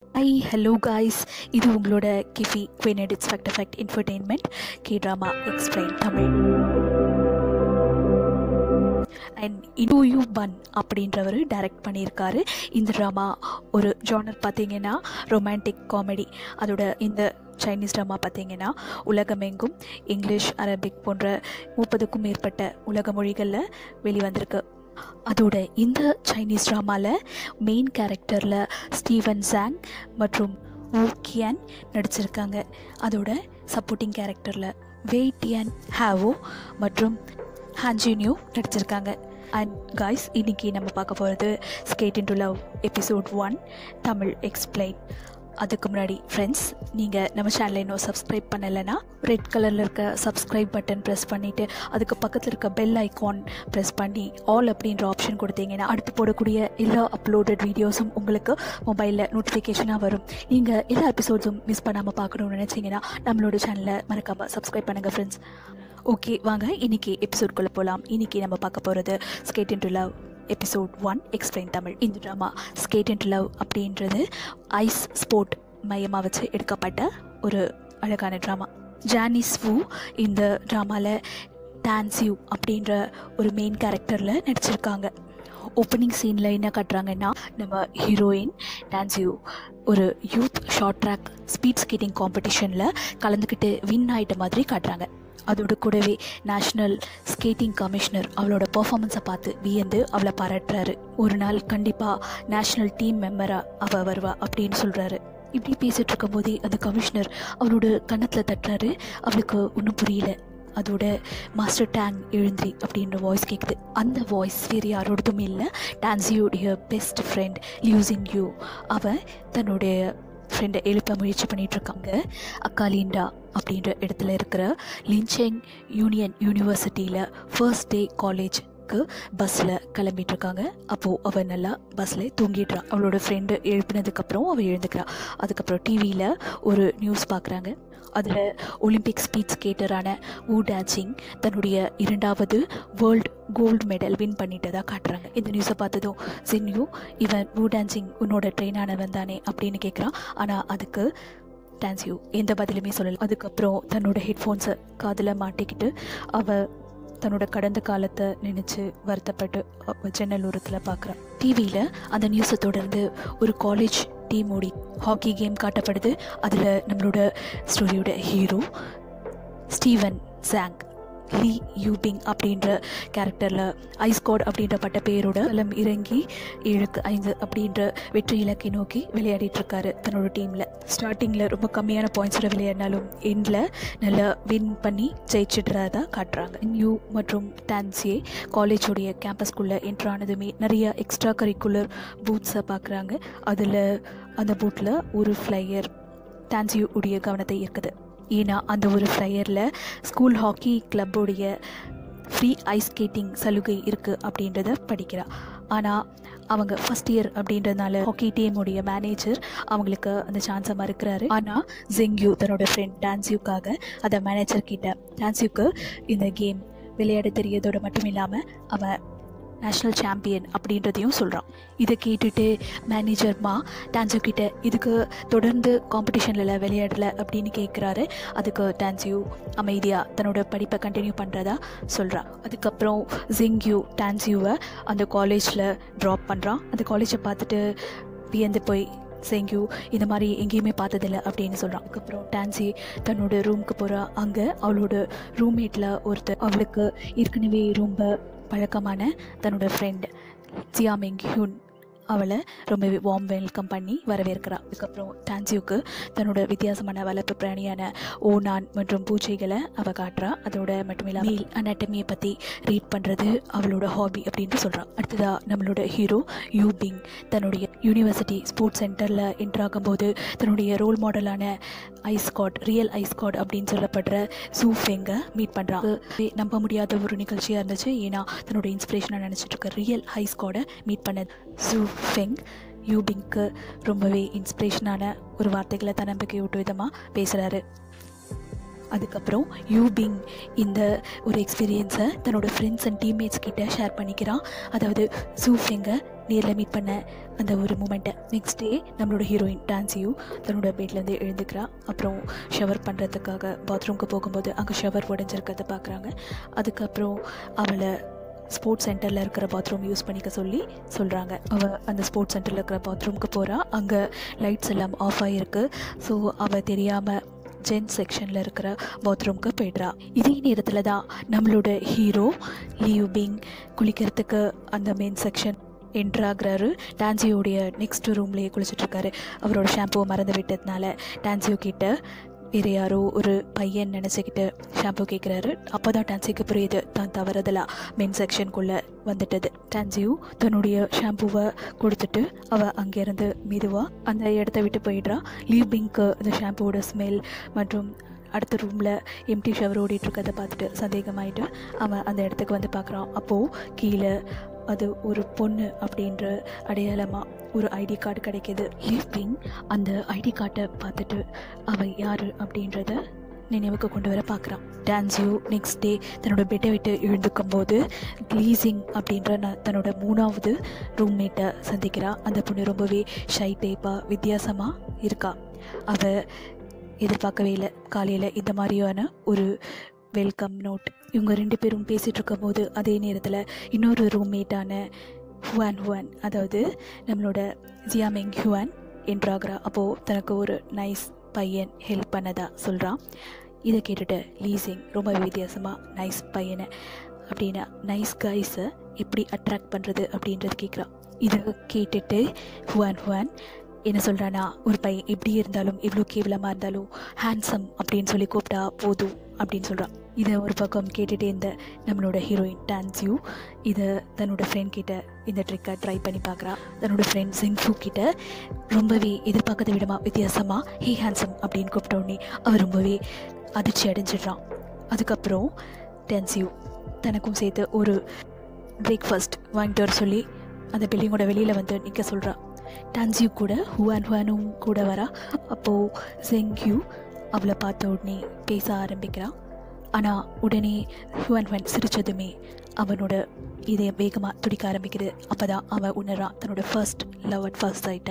ஐ hello guys இது உங்களோட கிஃபி queen edits fact effect infotainment K drama explain Tamil and இனோ யூ பன் அப்படின்றவர் டைரக்ட் பண்ணியிருக்காரு இந்த ட்ராமா ஒரு ஜானர் பார்த்தீங்கன்னா ரொமான்டிக் காமெடி அதோட இந்த சைனீஸ் ட்ராமா பார்த்தீங்கன்னா உலகமெங்கும் இங்கிலீஷ் அரபிக் போன்ற முப்பதுக்கும் மேற்பட்ட உலக மொழிகளில் வெளிவந்திருக்கு அதோட இந்த சைனீஸ் ட்ராமாவில் மெயின் கேரக்டரில் ஸ்டீவன் சாங் மற்றும் ஊ கியான் நடிச்சிருக்காங்க அதோட சப்போர்ட்டிங் கேரக்டரில் வெய் டியன் ஹாவோ மற்றும் ஹான்ஜினியூ நடிச்சிருக்காங்க அண்ட் காய்ஸ் இன்னைக்கு நம்ம பார்க்க போகிறது skate into love episode one Tamil explain அதுக்கு முன்னாடி ஃப்ரெண்ட்ஸ் நீங்கள் நம்ம சேனலை இன்னும் சப்ஸ்கிரைப் பண்ணலைன்னா ரெட் கலரில் இருக்க சப்ஸ்கிரைப் பட்டன் ப்ரெஸ் பண்ணிவிட்டு அதுக்கு பக்கத்தில் இருக்க பெல் ஐக்கான் ப்ரெஸ் பண்ணி ஆல் அப்படின்ற ஆப்ஷன் கொடுத்தீங்கன்னா அடுத்து போடக்கூடிய எல்லா அப்லோடட் வீடியோஸும் உங்களுக்கு மொபைலில் நோட்டிஃபிகேஷனாக வரும் நீங்கள் எல்லா எபிசோட்ஸும் மிஸ் பண்ணாமல் பார்க்கணும்னு நினச்சிங்கன்னா நம்மளோட சேனலை மறக்காமல் சப்ஸ்கிரைப் பண்ணுங்கள் ஃப்ரெண்ட்ஸ் ஓகே வாங்க இன்னைக்கு எபிசோட்குள்ளே போகலாம் இன்னைக்கு நம்ம பார்க்க போகிறது skate into love episode one explain Tamil இந்த drama skate into love அப்படின்றது ஐஸ் ஸ்போர்ட் மையமாக வச்சு எடுக்கப்பட்ட ஒரு அழகான ட்ராமா ஜானிஸ் வு இந்த ட்ராமாவில் டான்ஸ்யூ அப்படின்ற ஒரு மெயின் கேரக்டரில் நடிச்சிருக்காங்க ஓப்பனிங் சீனில் என்ன காட்டுறாங்கன்னா நம்ம ஹீரோயின் டான்ஸ்யூ ஒரு youth short track speed skating காம்படிஷனில் கலந்துக்கிட்டு வின் ஆகிட்ட மாதிரி காட்டுறாங்க அதோட கூடவே நேஷ்னல் ஸ்கேட்டிங் கமிஷனர் அவளோட பர்ஃபார்மன்ஸை பார்த்து வியந்து அவளை பாராட்டுறாரு ஒரு நாள் கண்டிப்பாக நேஷ்னல் டீம் மெம்பராக அவள் வருவா அப்படின்னு சொல்கிறாரு இப்படி பேசிகிட்டு இருக்கும்போதே அந்த கமிஷனர் அவளோட கன்னத்தில் தட்டுறாரு அவளுக்கு ஒன்றும் புரியல அதோட மாஸ்டர் டேங் எழுந்திரி அப்படின்ற வாய்ஸ் கேட்குது அந்த வாய்ஸ் வேறு யாரோடதும் இல்லை டான்ஸியோடைய பெஸ்ட் ஃப்ரெண்ட் லியூசிங் யூ அவள் தன்னுடைய ஃப்ரெண்டை எழுப்ப முயற்சி பண்ணிகிட்ருக்காங்க அக்காலிண்டா அப்படின்ற இடத்துல இருக்கிற லின்செங் யூனியன் யூனிவர்சிட்டியில் ஃபர்ஸ்ட் டே காலேஜ்க்கு பஸ்ஸில் கிளம்பிட்டுருக்காங்க அப்போது அவள் நல்லா பஸ்ஸில் தூங்கிடுறான் அவளோட ஃப்ரெண்டு எழுப்பினதுக்கப்புறம் அவள் எழுந்துக்கிறா அதுக்கப்புறம் டிவியில் ஒரு நியூஸ் பார்க்குறாங்க அதில் ஒலிம்பிக் ஸ்பீட் ஸ்கேட்டரான ஊ டான்சிங் தன்னுடைய இரண்டாவது வேர்ல்டு கோல்டு மெடல் வின் பண்ணிட்டதாக காட்டுறாங்க இந்த நியூஸை பார்த்ததும் ஜின்யூ இவன் ஊ டான்சிங் உன்னோட ட்ரெயினானவன் தானே அப்படின்னு கேட்குறான் ஆனால் அதுக்கு டான்ஸ்யூ எந்த பதிலுமே சொல்லலை அதுக்கப்புறம் தன்னோட ஹெட்ஃபோன்ஸை காதில் மாட்டிக்கிட்டு அவள் தன்னோட கடந்த காலத்தை நினச்சி வருத்தப்பட்டு அவ ஜன்னல் ஓரத்தில் பார்க்குறான் டிவியில் அந்த நியூஸை தொடர்ந்து ஒரு காலேஜ் டீமோடி ஹாக்கி கேம் காட்டப்படுது அதில் நம்மளோட ஸ்டோரியோட ஹீரோ ஸ்டீவன் சாங் லீ யூபிங் அப்படின்ற கேரக்டரில் ஐஸ்காட் அப்படின்ற பட்ட பேரோட களம் இறங்கி ஏழுக்கு ஐந்து அப்படின்ற வெற்றி இலக்கை நோக்கி விளையாடிட்டு இருக்காரு தன்னோட டீமில் ஸ்டார்டிங்கில் ரொம்ப கம்மியான பாயிண்ட்ஸோட விளையாடினாலும் எண்டில் நல்லா வின் பண்ணி ஜெயிச்சிடுறதா காட்டுறாங்க நியூ மற்றும் டான்ஸியே காலேஜோடைய கேம்பஸ்குள்ளே என்ட்ரானதுமே நிறைய எக்ஸ்ட்ரா கரிக்குலர் பூத்ஸை பார்க்குறாங்க அதில் அந்த பூட்டில் ஒரு ஃப்ளையர் டான்ஸியூ உடைய கவனத்தை ஈர்க்குது ஏன்னா அந்த ஒரு ஃப்ளையரில் ஸ்கூல் ஹாக்கி கிளப்போடைய ஃப்ரீ ஐஸ் ஸ்கேட்டிங் சலுகை இருக்குது அப்படின்றத படிக்கிறா ஆனால் அவங்க ஃபஸ்ட் இயர் அப்படின்றதுனால ஹாக்கி டீமுடைய மேனேஜர் அவங்களுக்கு அந்த சான்ஸை மறுக்கிறாரு ஆனால் ஜெங்யூ தன்னோட ஃப்ரெண்ட் டான்ஸ்யூக்காக அந்த மேனேஜர் கிட்ட டான்ஸ்யூக்கு இந்த கேம் விளையாட தெரியதோடு மட்டும் இல்லாமல் அவன் நேஷ்னல் சாம்பியன் அப்படின்றதையும் சொல்கிறான் இதை கேட்டுட்டு மேனேஜர்மா டான்ஸியூ கிட்ட இதுக்கு தொடர்ந்து காம்படிஷனில் விளையாடலை அப்படின்னு கேட்குறாரு அதுக்கு டான்ஸியூ அமைதியாக தன்னோட படிப்பை கண்டினியூ பண்ணுறதா சொல்கிறான் அதுக்கப்புறம் ஜிங்யூ டான்ஸியூவை அந்த காலேஜில் ட்ராப் பண்ணுறான் அந்த காலேஜை பார்த்துட்டு வியந்து போய் செங்யூ இந்த மாதிரி எங்கேயுமே பார்த்ததில்ல அப்படின்னு சொல்கிறான் அதுக்கப்புறம் டான்ஸி தன்னோட ரூமுக்கு போகிறா அங்கே அவளோட ரூம்மேட்டில் ஒருத்தர் அவளுக்கு ஏற்கனவே ரொம்ப பழக்கமான தன்னோட ஃப்ரெண்ட் ஜியாமிங் ஹியூன் அவளை ரொம்பவே வார்ம் வெல்கம் பண்ணி வரவேற்கிறாள் அதுக்கப்புறம் டான்சியூக்கு தன்னோட வித்தியாசமான வளர்ப்பு பிராணியான ஓனான் மற்றும் பூச்சைகளை அவள் காட்டுறா அதோட மட்டும் இல்லாமல் மீல் அனாட்டமியை பற்றி ரீட் பண்ணுறது அவளோட ஹாபி அப்படின்னு சொல்கிறான் அடுத்ததாக நம்மளோட ஹீரோ யூபிங் தன்னுடைய யூனிவர்சிட்டி ஸ்போர்ட்ஸ் சென்டரில் என்ட்ராகும்போது தன்னுடைய ரோல் மாடலான ஐஸ்காட் ரியல் ஐஸ்காட் அப்படின்னு சொல்லப்படுற சூஃபெங்கை மீட் பண்ணுறாங்க நம்ப முடியாத ஒரு நிகழ்ச்சியாக இருந்துச்சு ஏன்னா தன்னோட இன்ஸ்பிரேஷனாக நினச்சிட்டு இருக்க ரியல் ஐஸ்காடை மீட் பண்ணது சூ ஃபெங் யூபிங்க்கு ரொம்பவே இன்ஸ்பிரேஷனான ஒரு வார்த்தைகளை தன்னம்பிக்கையூட்டு விதமாக பேசுகிறாரு அதுக்கப்புறம் யூபிங் இந்த ஒரு எக்ஸ்பீரியன்ஸை தன்னோட ஃப்ரெண்ட்ஸ் அண்ட் டீம்மேட்ஸ் கிட்ட ஷேர் பண்ணிக்கிறான் அதாவது சூஃபெங்க நேரில் மீட் பண்ண அந்த ஒரு மூமெண்ட்டை நெக்ஸ்ட் டே நம்மளோட ஹீரோயின் டான்ஸியும் தன்னோட பெட்லேருந்து எழுந்துக்கிறா அப்புறம் ஷவர் பண்ணுறதுக்காக பாத்ரூம்க்கு போகும்போது அங்கே ஷவர் உடஞ்சிருக்கிறத பார்க்குறாங்க அதுக்கப்புறம் அவளை ஸ்போர்ட்ஸ் சென்டரில் இருக்கிற பாத்ரூம் யூஸ் பண்ணிக்க சொல்லி சொல்கிறாங்க அவள் அந்த ஸ்போர்ட்ஸ் சென்டரில் இருக்கிற பாத்ரூம்க்கு போகிறா அங்கே லைட்ஸ் எல்லாம் ஆஃப் ஆகிருக்கு ஸோ அவள் தெரியாமல் ஜென்ஸ் செக்ஷனில் இருக்கிற பாத்ரூம்க்கு போயிடுறா இதே நேரத்தில் தான் நம்மளோட ஹீரோ லியூ பிங் குளிக்கிறதுக்கு அந்த மெயின் செக்ஷன் என்ட்ராகிறாரு டான்சியோடைய நெக்ஸ்ட் ரூம்லேயே குளிச்சிட்ருக்காரு அவரோட ஷாம்புவை மறந்து விட்டதுனால டான்சியோ கிட்ட வேறு யாரோ ஒரு பையன் நினச்சிக்கிட்டு ஷாம்பு கேட்குறாரு அப்போ தான் டான்சிக்கு புரியுது தான் தவறுதலாக மென் செக்ஷனுக்குள்ளே வந்துட்டது டான்சியூ தன்னுடைய ஷாம்புவை கொடுத்துட்டு அவள் அங்கேருந்து மெதுவாக அந்த இடத்த விட்டு போயிடுறா லீவ் பிங்க்கு அந்த ஷாம்புவோட ஸ்மெல் மற்றும் அடுத்த ரூமில் எம்டி ஷவர் ஓடிட்டுருக்கதை பார்த்துட்டு சந்தேகமாயிட்டு அவன் அந்த இடத்துக்கு வந்து பார்க்குறான் அப்போது கீழே அது ஒரு பொண்ணு அப்படின்ற அடையாளமாக ஒரு ஐடி கார்டு கிடைக்கிது லிவிங் அந்த ஐடி கார்டை பார்த்துட்டு அவள் யார் அப்படின்றத நினைவுக்கு கொண்டு வர பார்க்குறான் டான்ஸியூ நெக்ஸ்ட் டே தன்னோட பெட்டை விட்டு எழுந்துக்கும் போது க்ளீசிங் அப்படின்ற ந- தன்னோட மூணாவது ரூம்மேட்டை சந்திக்கிறா அந்த பொண்ணு ரொம்பவே ஷை டைப்பாக வித்தியாசமாக இருக்கா அவள் எதிர்பார்க்கவே இல்லை காலையில் இந்த மாதிரியான ஒரு வெல்கம் நோட் இவங்க ரெண்டு பேரும் பேசிகிட்டு இருக்கும்போது அதே நேரத்தில் இன்னொரு ரூம்மேட்டான ஹுவான் ஹுவான் அதாவது நம்மளோட ஜியாமெங் ஹுவான் என்றாகிறா அப்போது தனக்கு ஒரு நைஸ் பையன் ஹெல்ப் பண்ணதா சொல்கிறான் இதை கேட்டுட்டு லீசிங் ரொம்ப வித்தியாசமாக நைஸ் பையனை அப்படின்னா நைஸ் கைஸை எப்படி அட்ராக்ட் பண்ணுறது அப்படின்றது கேட்குறான் இதை கேட்டுட்டு ஹுவான் ஹுவான் என்ன சொல்கிறானா ஒரு பையன் எப்படி இருந்தாலும் எவ்வளோ கேவலமாக இருந்தாலும் ஹேண்ட்ஸம் அப்படின்னு சொல்லி கூப்பிட்டா போதும் அப்படின்னு சொல்கிறான் இதை ஒரு பக்கம் கேட்டுட்டே இருந்த நம்மளோட ஹீரோயின் டான்ஸ்யூ இதை தன்னோட ஃப்ரெண்ட் கிட்ட இந்த ட்ரிக்கை ட்ரை பண்ணி பார்க்குறா தன்னோட ஃப்ரெண்ட் சிங்ஃபு கிட்ட ரொம்பவே எதிர்பார்க்கத விடமா வித்தியாசமாக ஹே ஹேண்ட்ஸம் அப்படின்னு கூப்பிட்ட உடனே அவர் ரொம்பவே அதிர்ச்சி அடைஞ்சிடுறான் அதுக்கப்புறம் டான்ஸ்யூ தனக்கும் சேர்த்து ஒரு பிரேக்ஃபாஸ்ட் வாங்கிட்டு வர சொல்லி அந்த பில்டிங்கோட வெளியில் வந்து நிற்க சொல்கிறா டான்சியூ கூட ஹுவான் ஹுவானும் கூட வரா அப்போது ஜெங்யூ அவளை பார்த்த உடனே பேச ஆரம்பிக்கிறான் ஆனால் உடனே ஹுவான் ஹுவான் சிரிச்சதுமே அவனோட இதயம் வேகமாக துடிக்க ஆரம்பிக்குது அப்போ தான் அவன் உணரான் தன்னோட ஃபர்ஸ்ட் லவ் அட் ஃபர்ஸ்ட் சைட்டை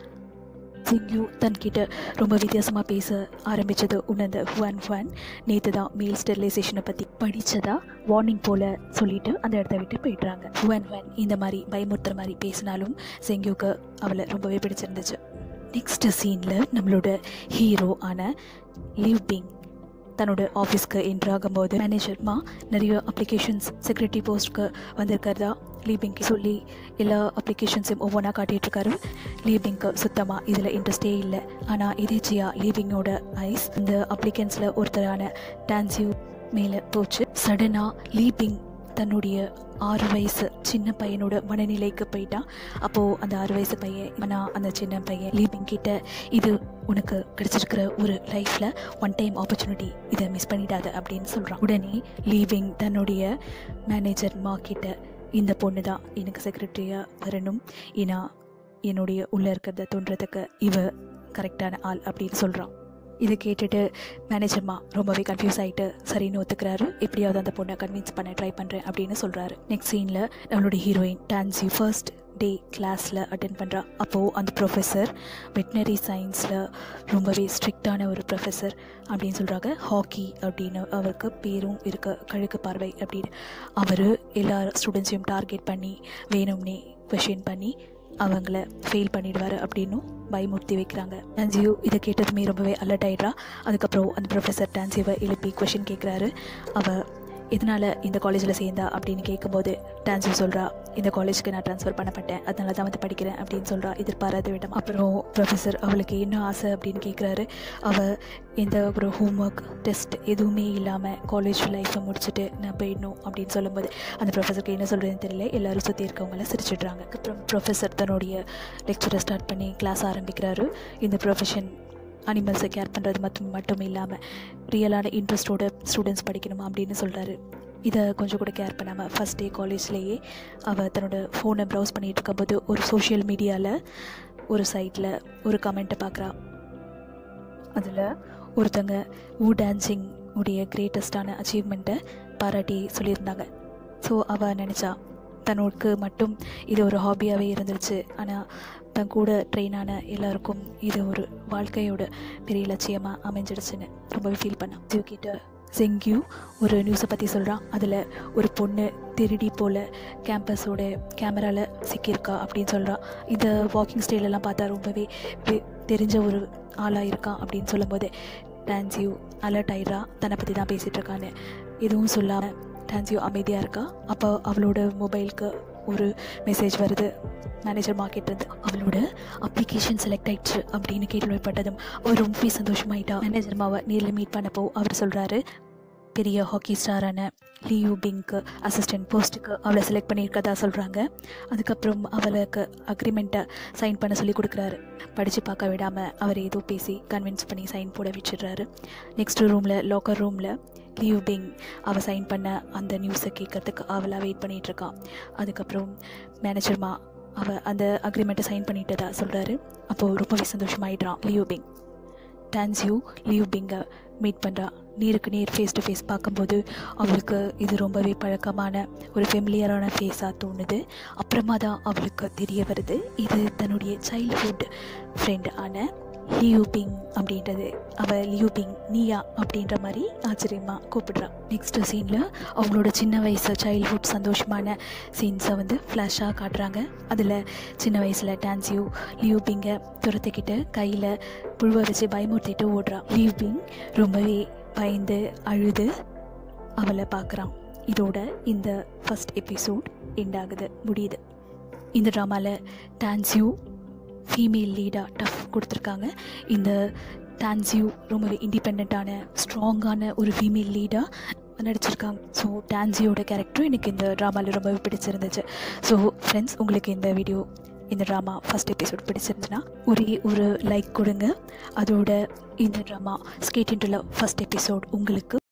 சிங்யூ தன்கிட்ட ரொம்ப வித்தியாசமாக பேச ஆரம்பித்தது உணர்ந்த ஹுவான் ஹுவான் நேற்று தான் மேல் ஸ்டெரிலைசேஷனை பற்றி படித்ததா வார்னிங் போல் சொல்லிட்டு அந்த இடத்த விட்டு போயிடுறாங்க ஹுவான் ஹுவான் இந்த மாதிரி பயமுறுத்துற மாதிரி பேசினாலும் செங்கியூக்கு அவளை ரொம்பவே பிடிச்சிருந்துச்சு நெக்ஸ்ட் சீனில் நம்மளோட ஹீரோ ஆன லிவ் பிங் தன்னோட ஆஃபீஸ்க்கு என்ட்ராகும் போது மேனேஜர்மா நிறைய அப்ளிகேஷன்ஸ் செக்யூரிட்டி போஸ்ட்க்கு வந்திருக்கிறதா லீபிங்க்கு சொல்லி எல்லா அப்ளிகேஷன்ஸையும் ஒவ்வொன்றா காட்டிகிட்ருக்காரு லீபிங்க்கு சுத்தமாக இதில் இன்ட்ரெஸ்டே இல்லை ஆனால் எதேச்சியா லீபிங்கோட ஐஸ் இந்த அப்ளிகன்ஸில் ஒருத்தரான டான்சியூ மேலே போச்சு சடனாக லீபிங் தன்னுடைய ஆறு வயசு சின்ன பையனோட மனநிலைக்கு போயிட்டான் அப்போது அந்த ஆறு வயசு பையன் ஆனால் அந்த சின்ன பையன் லீபிங் கிட்ட இது உனக்கு கிடைச்சிருக்கிற ஒரு லைஃப்பில் ஒன் டைம் ஆப்பர்ச்சுனிட்டி இதை மிஸ் பண்ணிடாத அப்படின்னு சொல்கிறான் உடனே லீவிங் தன்னுடைய மேனேஜர் மா கிட்ட இந்த பொண்ணு தான் எனக்கு செக்ரட்டரியாக வரணும் ஏன்னா என்னுடைய உள்ளே இருக்கிறத தோன்றதுக்கு இவ கரெக்டான ஆள் அப்படின்னு சொல்கிறான் இதை கேட்டுட்டு மேனேஜர்மா ரொம்பவே கன்ஃபியூஸ் ஆகிட்டு சரின்னு ஒத்துக்கிறாரு எப்படியாவது அந்த பொண்ணை கன்வின்ஸ் பண்ண ட்ரை பண்ணுறேன் அப்படின்னு சொல்கிறாரு நெக்ஸ்ட் சீனில் நம்மளோட ஹீரோயின் டான்ஸி ஃபர்ஸ்ட் டே கிளாஸில் அட்டென்ட் பண்ணுறா அப்போது அந்த ப்ரொஃபஸர் வெட்டினரி சயின்ஸில் ரொம்பவே ஸ்ட்ரிக்டான ஒரு ப்ரொஃபஸர் அப்படின்னு சொல்கிறாங்க ஹாக்கி அப்படின்னு அவருக்கு பேரும் இருக்க கழுக்கு பார்வை அப்படின்னு அவர் எல்லா ஸ்டூடெண்ட்ஸையும் டார்கெட் பண்ணி வேணும்னே கொஷின் பண்ணி அவங்கள ஃபெயில் பண்ணிடுவார் அப்படின்னும் பயமுறுத்தி வைக்கிறாங்க டான்சியோ இதை கேட்டதுமே ரொம்பவே அலர்ட் ஆயிடுறா அதுக்கப்புறம் அந்த ப்ரொஃபஸர் டான்சியோவை எழுப்பி கொஷின் கேட்குறாரு அவள் எதனால் இந்த காலேஜில் சேர்ந்தா அப்படின்னு கேட்கும்போது டான்சியோ சொல்கிறா இந்த காலேஜ்க்கு நான் ட்ரான்ஸ்ஃபர் பண்ணப்பட்டேன் அதனால தான் வந்து படிக்கிறேன் அப்படின்னு சொல்கிறா எதிர்பாராத விடம் அப்புறம் ப்ரொஃபஸர் அவளுக்கு என்ன ஆசை அப்படின்னு கேட்குறாரு அவள் எந்த ஒரு ஹோம்ஒர்க் டெஸ்ட் எதுவுமே இல்லாமல் காலேஜ் லைஃப்பை முடிச்சுட்டு நான் போயிடணும் அப்படின்னு சொல்லும்போது அந்த ப்ரொஃபஸருக்கு என்ன சொல்கிறதுன்னு தெரியல எல்லாரும் சுற்றி இருக்கவங்கள சிரிச்சிடுறாங்க அப்புறம் ப்ரொஃபஸர் தன்னுடைய லெக்சரை ஸ்டார்ட் பண்ணி கிளாஸ் ஆரம்பிக்கிறாரு இந்த ப்ரொஃபஷன் அனிமல்ஸை கேர் பண்ணுறது மட்டும் மட்டும் இல்லாமல் ரியலான இன்ட்ரெஸ்டோட ஸ்டூடெண்ட்ஸ் படிக்கணுமா அப்படின்னு சொல்கிறாரு இதை கொஞ்சம் கூட கேர் பண்ணாமல் ஃபஸ்ட் டே காலேஜ்லேயே அவள் தன்னோட ஃபோனை ப்ரௌஸ் பண்ணிகிட்டு இருக்கும்போது ஒரு சோஷியல் மீடியாவில் ஒரு சைட்டில் ஒரு கமெண்ட்டை பார்க்குறா அதில் ஒருத்தங்க ஊ டான்சிங் உடைய கிரேட்டஸ்டான அச்சீவ்மெண்ட்டை பாராட்டி சொல்லியிருந்தாங்க ஸோ அவள் நினச்சா தன்னோருக்கு மட்டும் இது ஒரு ஹாபியாகவே இருந்துருச்சு ஆனால் தன் கூட ட்ரெயின் ஆன எல்லாருக்கும் இது ஒரு வாழ்க்கையோட பெரிய லட்சியமாக அமைஞ்சிடுச்சுன்னு ரொம்பவே ஃபீல் பண்ணான் ஜிவ் கிட்ட செங்யூ ஒரு நியூஸை பற்றி சொல்கிறான் அதில் ஒரு பொண்ணு திருடி போல் கேம்பஸோட கேமராவில் சிக்கியிருக்கா அப்படின்னு சொல்கிறான் இந்த வாக்கிங் ஸ்டைலெல்லாம் பார்த்தா ரொம்பவே வெ- தெரிஞ்ச ஒரு ஆளாக இருக்கான் அப்படின்னு சொல்லும்போது டான்சியூ அலர்ட் ஆயிடுறா தன்னை பற்றி தான் பேசிகிட்டு இருக்கான்னு எதுவும் சொல்லாமல் டான்சியூ அமைதியாக இருக்கா அப்போ அவளோட மொபைலுக்கு ஒரு மெசேஜ் வருது மேனேஜர் மார்க்கெட் இருந்து அவளோட அப்ளிகேஷன் செலக்ட் ஆயிடுச்சு அப்படின்னு கேள்விப்பட்டதும் அவர் ரொம்பவே சந்தோஷமாயிட்டா மேனேஜர் மாவை நேரில் மீட் பண்ணப்போ அவர் சொல்கிறாரு பெரிய ஹாக்கி ஸ்டாரான லியூ பிங்க்கு அசிஸ்டன்ட் போஸ்ட்டுக்கு அவளை செலக்ட் பண்ணியிருக்கதா சொல்கிறாங்க அதுக்கப்புறம் அவளுக்கு அக்ரிமெண்ட்டை சைன் பண்ண சொல்லி கொடுக்குறாரு படித்து பார்க்க விடாமல் அவர் ஏதோ பேசி கன்வின்ஸ் பண்ணி சைன் போட வச்சிடுறாரு நெக்ஸ்ட் ரூமில் லாக்கர் ரூமில் லியூ பிங் அவள் சைன் பண்ண அந்த நியூஸை கேட்கறதுக்கு அவளாக வெயிட் பண்ணிட்டு இருக்கா அதுக்கப்புறம் மேனேஜர்மா அவள் அந்த அக்ரிமெண்ட்டை சைன் பண்ணிட்டதா சொல்கிறாரு அப்போது ரொம்பவே சந்தோஷமாயிடுறான் லியூ பிங் டான்சியூ லியூ பிங்கை மீட் பண்ணுறா நேருக்கு நேர் ஃபேஸ் டு ஃபேஸ் பார்க்கும்போது அவளுக்கு இது ரொம்பவே பழக்கமான ஒரு ஃபெமிலியரான ஃபேஸாக தோணுது அப்புறமா தான் அவளுக்கு தெரிய வருது இது தன்னுடைய சைல்ட்ஹுட் ஃப்ரெண்ட் ஆன லியூ பிங் அப்படின்றது அவள் லியூ பிங் நீயா அப்படின்ற மாதிரி ஆச்சரியமாக கூப்பிடுறான் நெக்ஸ்ட் சீனில் அவங்களோட சின்ன வயசு சைல்ட்ஹுட் சந்தோஷமான சீன்ஸை வந்து ஃப்ளாஷாக காட்டுறாங்க அதில் சின்ன வயசில் டான்சியூ லியூ பிங்கை துரத்துக்கிட்டு கையில் புழுவை வச்சு பயமுறுத்திட்டு ஓடுறான் லியூ பிங் ரொம்பவே பயந்து அழுது அவளை பார்க்குறான் இதோட இந்த ஃபஸ்ட் எபிசோட் எண்ட் ஆகுது முடியுது இந்த ட்ராமாவில் டான்சியூ ஃபீமேல் லீடாக டஃப் கொடுத்துருக்காங்க இந்த டான்சியூ ரொம்பவே இண்டிபெண்ட்டான ஸ்ட்ராங்கான ஒரு ஃபீமேல் லீடாக நடிச்சிருக்காங்க ஸோ டான்சியோட கேரக்டரும் எனக்கு இந்த ட்ராமாவில் ரொம்பவே பிடிச்சிருந்துச்சு ஸோ ஃப்ரெண்ட்ஸ் உங்களுக்கு இந்த வீடியோ இந்த ட்ராமா ஃபஸ்ட் எபிசோட் பிடிச்சிருந்துச்சுன்னா ஒரே ஒரு லைக் கொடுங்க அதோட இந்த drama skate into love first episode உங்களுக்கு